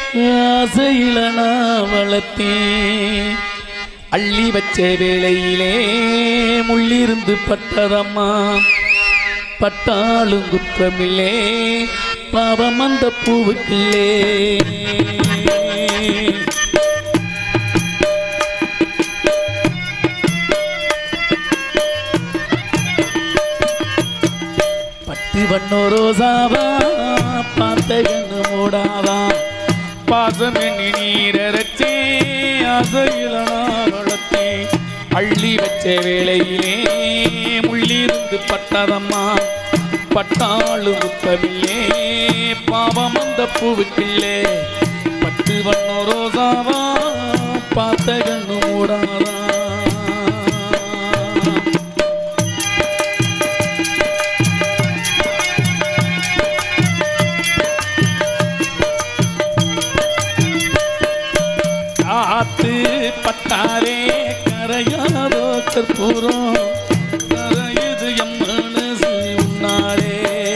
ஆசையில நான் வளர்த்தேன் அள்ளி வச்ச வேளையிலே முள்ளிருந்து பட்டதம்மா பட்டாலும் குற்றமில்லே பாவம் அந்த பூவுக்கில்லே பட்டு வண்ணோ ரோசாவா பார்த்த கண்ணு மூடாவா பாசம் எண்ணி நீரச்சே ஆசையில நான் வளர்த்தேன் அள்ளி வச்ச வேளையிலே முள்ளிருந்து பட்டதம்மா பட்டாளு முத்தமில்லே பாவம் அந்த பூவுக்கில்லே பட்டு வண்ணோ ரோசாவா பார்த்த கண்ணு மூடாவா காத்து பட்டாரே கரையாதோ கற்பூரம் கரையுது எம் மனசு உன்னாலே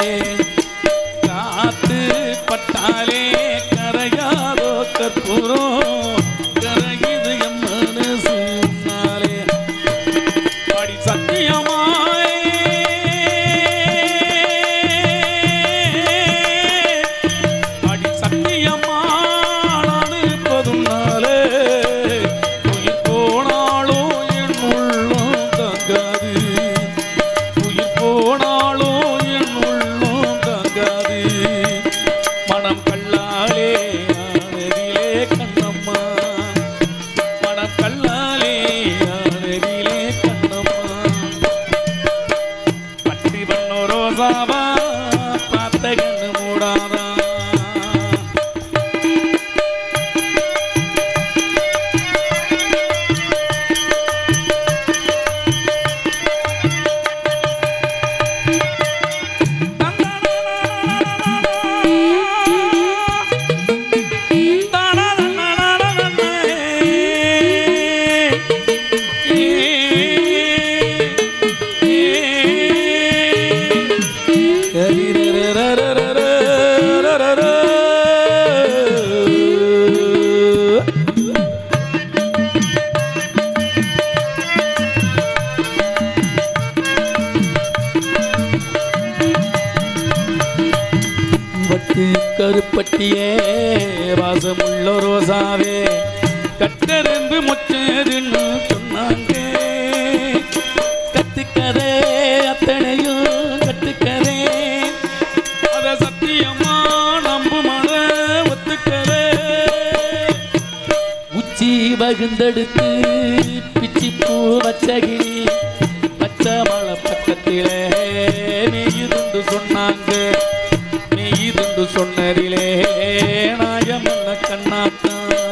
காத்து பட்டாலே கரையாதோ கற்பூரம் கரையுது எம் மனசு உன்னாலே பாடி சத்தியமாய் அடி சத்தியமானு பதுனாலே உயிர் போனாலும் என் உள்ளம் தங்காது உயிர் போனாலும் என் உள்ளம் தங்காது மனம் கல்லாலே ஆனதிலே கண்ணம்மா மனம் கல்லாலே ஆனதிலே கண்ணம்மா பட்டி பண்ணோ ரோசாவா பார்த்த கண்ணு மூடாதா வட்டு கருப்பட்டியே வாசமுள்ள ரோசாவே கட்டெரும்பு முச்சதுன்னு சொன்னாங்க கத்துக்கதே அத்தனையும் கட்டுக்கதே அத சத்தியமா நம்பு மன ஒத்துக்கதே உச்சி பகுந்தெடுத்து பிச்சி பூ வச்சகிரி பச்சை மலை பக்கத்திலே நெய்யுதுண்டு சொன்னாங்க நெய்யுதுண்டு சொன்னதிலே நாயம் என்ன கண்ணாத்தான்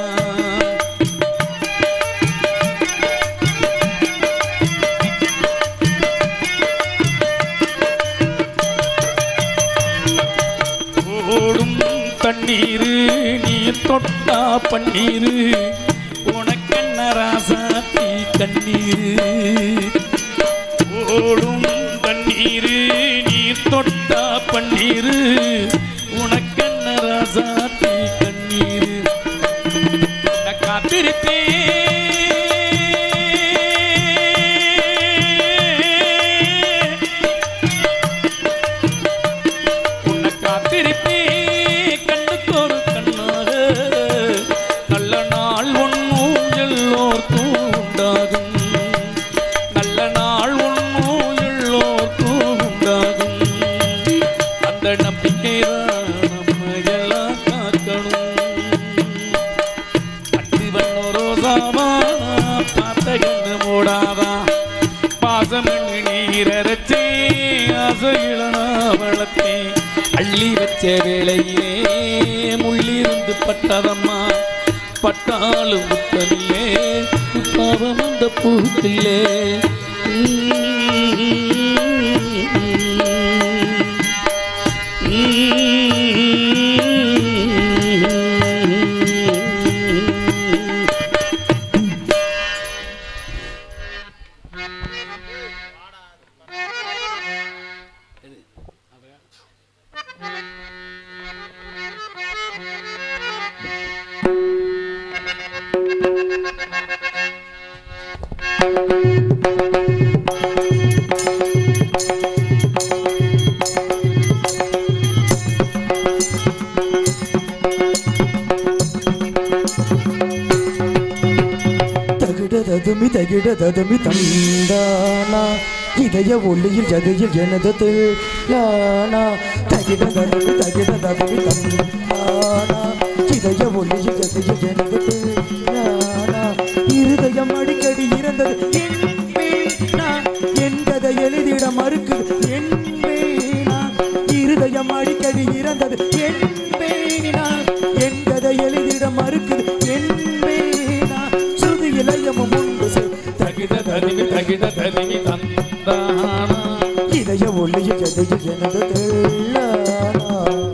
ஓடும் தண்ணீரு நீ தொட்டா பன்னீரு உனக்கென்ன ராசாத்தி கண்ணீரு ஓடும் தண்ணீரு நீ தொட்டா பன்னீரு உனக்கென்ன ராசாத்தி கண்ணீரு நான் காத்திருப்பேன் உன்னை காத்திருப்பே கண்ணுக்கு ஒரு கண்ணாக நல்ல நாள் ஒன்றும் எல்லோர்க்கும் உண்டாகும் நல்ல நாள் ஒன்றும் எல்லோர்க்கும் உண்டாகும் அந்த நம்பிக்கை தான் நம்ம எல்லாம் காக்கணும் பட்டு வண்ண ரோசாவா பார்த்த கண்ணு மூடாதா பாசமண்ணு நீரச்சே ஆசையில நான் வளர்த்தேன் அள்ளி வச்ச வேளையிலே முள்ளிருந்து பட்டதம்மா பட்டாலும் முத்தமில்லே பாவம் அந்த பூத்தில்லே தகிடததுமி தகிடததுமி தந்தானா இதய ஒளியில் ஜதையில் எனது தில்லானா தகிடததுமி தகிடததுமி தந்தானா இதய ஒளியில் ஜதையில் எனது தில்லானா இருதயம் அடிக்கடி இறந்தது என் வீணா என்பதை எழுதிட மறுக்குது என் வீணா இருதயம் அடிக்கடி இறந்தது என் வீணா என்பதை எழுதிட மறுக்குது என் வீணா சுருதி இளையமும் உண்டு செய். தகிட தரிவி தகிட தரிவி தந்தானா இதய ஒளியில் ஜதையில் எனது தில்லானா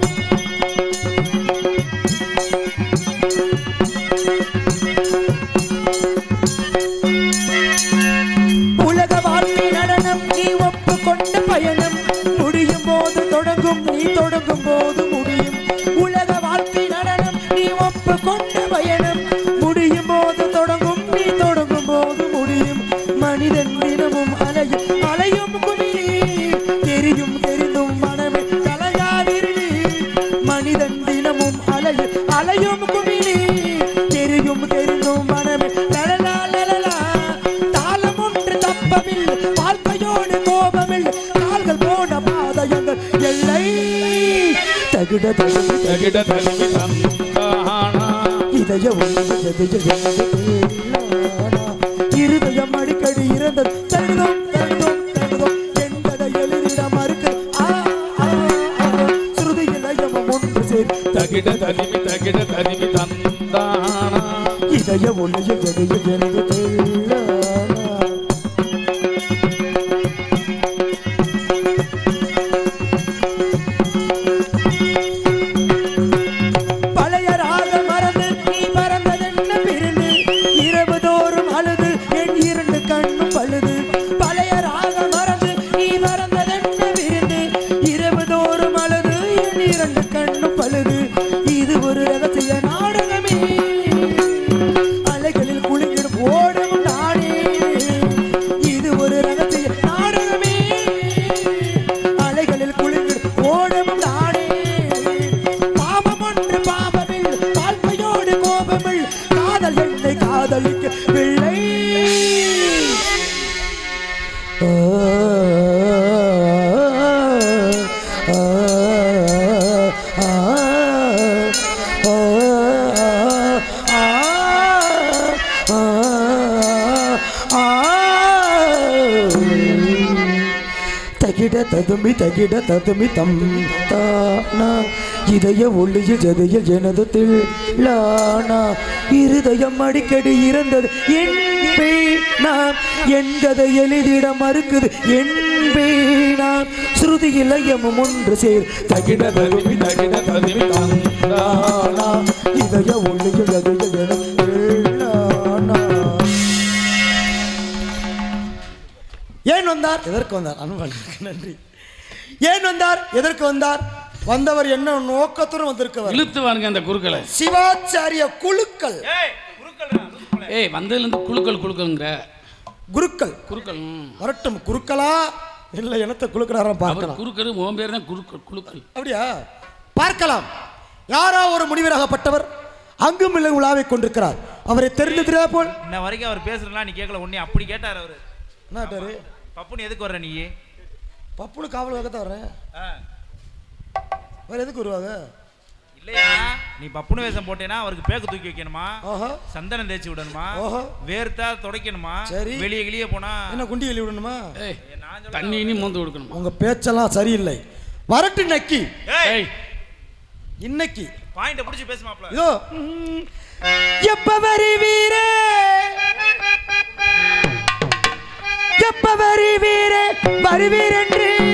உலக வாழ்க்கை நடனம் நீ ஒப்பு கொண்ட பயணம் முடியும் போது தொடங்கும் நீ தொடங்கும் போது முடியும் உலக வாழ்க்கை நடனம் நீ ஒப்பு கொண்ட பயணம் முடியும் போது தொடங்கும் நீ தொடங்கும் போது முடியும் மனிதன் தினமும் அலையும் அலையும் குமிழி தெரியும் தெரிந்தும் மனமே கலையாதிருளி மனிதன் தினமும் அலையும் அலையும் குமிழி தெரியும் தெரிந்தும் மனமே லலலா லலலா தாளம் ஒன்று தப்பமில்லை வாழ்க்கையோடு கோபமில்லை கால்கள் போன பாதயங்கள் எல்லை தகிட தகிட தகிட தரிவி தந்தானா இதய ஒன்று எதைய இருதயம் அடிக்கடி இறந்தது தருதம் தருதம் தருதம் என்பதை எழுதிட மறுக்கு ஆ, ஆ, ஆ. சுருதி இளையமும் ஒன்று சேர் தகிட தரிவி தகிட தரிவி தந்தானா இதய ஒளிய எதைய எனது தெல்லானா பழைய ராக மறந்து நீ பறந்ததென்ன பிரிந்து இரவு தோறும் அழுது என் இரண்டு கண்ணும் பழுது பழைய ராக மறந்து நீ பறந்ததென்ன விருந்து இரவு தோறும் அழுது என் இரண்டு கண்ணும் பழுது இது ஒரு ரகசிய நாடகமே அலைகளில் குளிர்ந்திடும் ஓடும் நாடே இது ஒரு ரகசிய நாடகமே அலைகளில் குளிர்ந்திடும் ஓடும் நாடே பாவம் ஒன்று பாவமில் வாழ்க்கையோடு கோபமில் காதல் என்னை காதலிக்க பிள்ளை ஆ, ஆ, ஆ, ஆ, ஆ, ஆ, தகிட ததுமி தகிட ததுமி தம் தானா இதய ஒளியில் ஜதையில் எனது தில்லானா இருதயம் அடிக்கடி இறந்தது என் பேணாம் என்கதை எழுதிட மறுக்குது என் பேணாம் ஸ்ருதி இளையமும் ஒன்று சேர் தகிட ததுமி தகிட தரிவி தந்தானா இதய ஒளியில் ஜதையில் எனது தில்லானா ஏன் வந்தார் எதற்கு வந்தார் அன்பர்களுக்கு நன்றி ஏன் வந்தார் எதற்கு வந்தார் வந்தவர் என்ன நோக்கத்துடன் வந்திருக்கவர் இழுத்து வாருங்க அந்த குறுக்களை சிவாச்சாரிய குழுக்கள் ஏய் வந்ததுலேருந்து குழுக்கள் குழுக்கள்ங்கிற குருக்கள் குறுக்கள் ம். வரட்டும் குருக்களா இல்ல இனத்தை குழுக்கிறாரா அவர் பார்க்கலாம் குறுக்கள் உன் பேர் தான் குறுக்கள் குழுக்கள் அப்படியா பார்க்கலாம் யாரோ ஒரு முனிவராகப்பட்டவர் அங்கும் இல்லை உலாவை கொண்டிருக்கிறார் அவரை தெரிந்து தெரியா போல் இன்ன வரைக்கும் அவர் பேசுறதுலாம் நீ கேட்கல உடனே அப்படி கேட்டார் அவரு என்ன பேரு பப்புன்னு எதுக்கு வர்ற நீ பப்புனு காவலுக்காக தான் வரேன் ஆ. வேற எதுக்கு வருவாங்க இல்லையா நீ பப்புனு வேஷம் போட்டேன்னா அவருக்கு பேக்கு தூக்கி வைக்கணுமா ஆஹா சந்தனம் தேய்ச்சி விடணுமா ஓஹோ. வேர்த்தா துடைக்கணுமா சரி. வெளியே கிளியே போனா என்ன குண்டி எழுதி விடணுமா ஏய் ஏய், நான் சொல்ல- தண்ணி இனி மோந்து கொடுக்கணுமா உங்க பேச்செல்லாம் சரியில்லை வரட்டு நக்கி ஏய் ஏய் இன்னைக்கு பாயிண்ட புடிச்சு பேசுமாப்ல இதோ ம், எப்ப வருவீரே எப்ப வருவீரே வருவீர் என்று